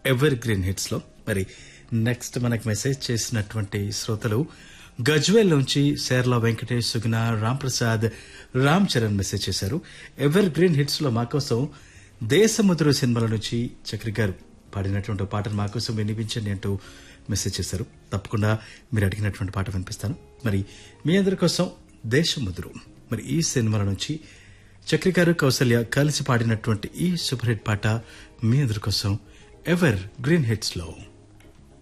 ever evergreen hits లో మరి next మనకు మెసేజ్ చేసినటువంటి శ్రోతలు గజ్వేల్ నుంచి సేర్ల వెంకటేష్ సుగుణ రామ్ ప్రసాద్ రామ్ చరణ్ మెసేజ్ చేశారు ఎవర్ గ్రీన్ హిట్స్ లో మా కోసం దేశముద్రు సినిమాల నుంచి చక్రి గారు పాడినటువంటి ఒక పాటను మా కోసం వినిపించండి అంటూ మెసేజ్ చేశారు తప్పకుండా మీరు అడిగినటువంటి పాట వినిపిస్తాను మరి మీ అందరి కోసం దేశముద్రు మరి ఈ సినిమాల నుంచి చక్రి గారు కౌసల్య కలిసి పాడినటువంటి ఈ సూపర్ హిట్ పాట మీ అందరి కోసం ఎవర్ గ్రీన్ హిట్స్ లో